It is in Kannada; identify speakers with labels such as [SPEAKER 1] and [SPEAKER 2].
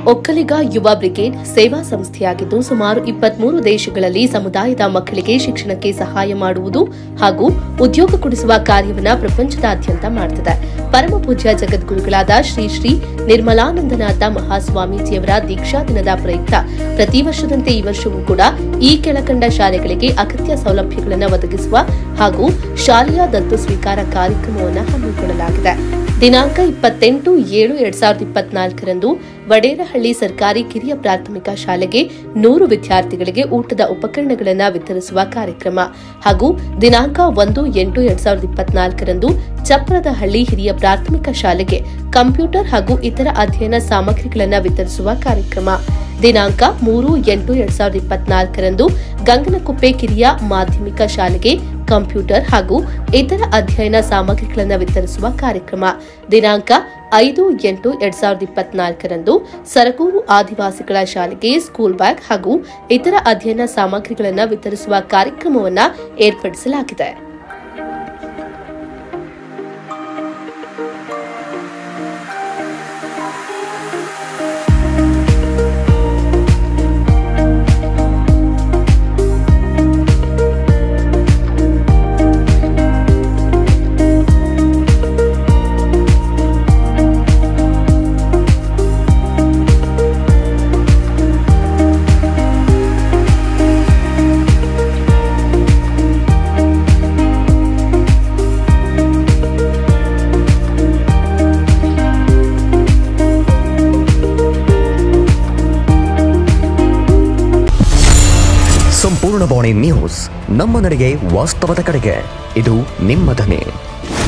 [SPEAKER 1] ಒಕ್ಕಲಿಗ ಯುವ ಬ್ರಿಗೇಡ್ ಸೇವಾ ಸಂಸ್ಥೆಯಾಗಿದ್ದು ಸುಮಾರು ಇಪ್ಪತ್ಮೂರು ದೇಶಗಳಲ್ಲಿ ಸಮುದಾಯದ ಮಕ್ಕಳಿಗೆ ಶಿಕ್ಷಣಕ್ಕೆ ಸಹಾಯ ಮಾಡುವುದು ಹಾಗೂ ಉದ್ಯೋಗ ಕೊಡಿಸುವ ಕಾರ್ಯವನ್ನು ಪ್ರಪಂಚದಾದ್ಯಂತ ಮಾಡುತ್ತಿದೆ ಪರಮ ಪೂಜ್ಯ ಜಗದ್ಗುರುಗಳಾದ ಶ್ರೀ ಶ್ರೀ ನಿರ್ಮಲಾನಂದನಾಥ ಮಹಾಸ್ವಾಮೀಜಿಯವರ ದೀಕ್ಷಾ ದಿನದ ಪ್ರಯುಕ್ತ ಪ್ರತಿ ವರ್ಷದಂತೆ ಈ ವರ್ಷವೂ ಕೂಡ ಈ ಕೆಳಕಂಡ ಶಾಲೆಗಳಿಗೆ ಅಗತ್ಯ ಸೌಲಭ್ಯಗಳನ್ನು ಒದಗಿಸುವ ಹಾಗೂ ಶಾಲೆಯ ದತ್ತು ಸ್ವೀಕಾರ ಕಾರ್ಯಕ್ರಮವನ್ನು ಹಮ್ಮಿಕೊಳ್ಳಲಾಗಿದೆ ದಿನಾಂಕ ಇಪ್ಪತ್ತೆಂಟು ಏಳು ಎರಡ್ ಸಾವಿರದ ಇಪ್ಪತ್ನಾಲ್ಕರಂದು ವಡೇರಹಳ್ಳಿ ಸರ್ಕಾರಿ ಕಿರಿಯ ಪ್ರಾಥಮಿಕ ಶಾಲೆಗೆ ನೂರು ವಿದ್ಯಾರ್ಥಿಗಳಿಗೆ ಊಟದ ಉಪಕರಣಗಳನ್ನು ವಿತರಿಸುವ ಕಾರ್ಯಕ್ರಮ ಹಾಗೂ ದಿನಾಂಕ ಒಂದು ಎಂಟು ಎರಡ್ ಸಾವಿರದ ಇಪ್ಪತ್ನಾಲ್ಕರಂದು ಚಪ್ರದಹಳ್ಳಿ ಹಿರಿಯ ಪ್ರಾಥಮಿಕ ಶಾಲೆಗೆ ಕಂಪ್ಯೂಟರ್ ಹಾಗೂ ಇತರ ಅಧ್ಯಯನ ಸಾಮಗ್ರಿಗಳನ್ನು ವಿತರಿಸುವ ಕಾರ್ಯಕ್ರಮ ದಿನಾಂಕ ಮೂರು ಎಂಟು ಎರಡ್ ಸಾವಿರದ ಇಪ್ಪತ್ನಾಲ್ಕರಂದು ಗಂಗನಕುಪ್ಪೆ ಕಿರಿಯ ಮಾಧ್ಯಮಿಕ ಶಾಲೆಗೆ ಕಂಪ್ಯೂಟರ್ ಹಾಗೂ ಇತರ ಅಧ್ಯಯನ ಸಾಮಗ್ರಿಗಳನ್ನು ವಿತರಿಸುವ ಕಾರ್ಯಕ್ರಮ ದಿನಾಂಕ ಐದು ಎಂಟು ಎರಡ್ ಸಾವಿರದ ಇಪ್ಪತ್ನಾಲ್ಕರಂದು ಸರಗೂರು ಆದಿವಾಸಿಗಳ ಶಾಲೆಗೆ ಸ್ಕೂಲ್ ಬ್ಯಾಗ್ ಹಾಗೂ ಇತರ ಅಧ್ಯಯನ ಸಾಮಗ್ರಿಗಳನ್ನು ವಿತರಿಸುವ ಕಾರ್ಯಕ್ರಮವನ್ನು ಏರ್ಪಡಿಸಲಾಗಿದೆ
[SPEAKER 2] ಸಂಪೂರ್ಣ ಬಾಣಿ ನ್ಯೂಸ್ ನಮ್ಮ ನಡೆಗೆ ವಾಸ್ತವದ ಕಡೆಗೆ ಇದು ನಿಮ್ಮ ಧ್ವನಿ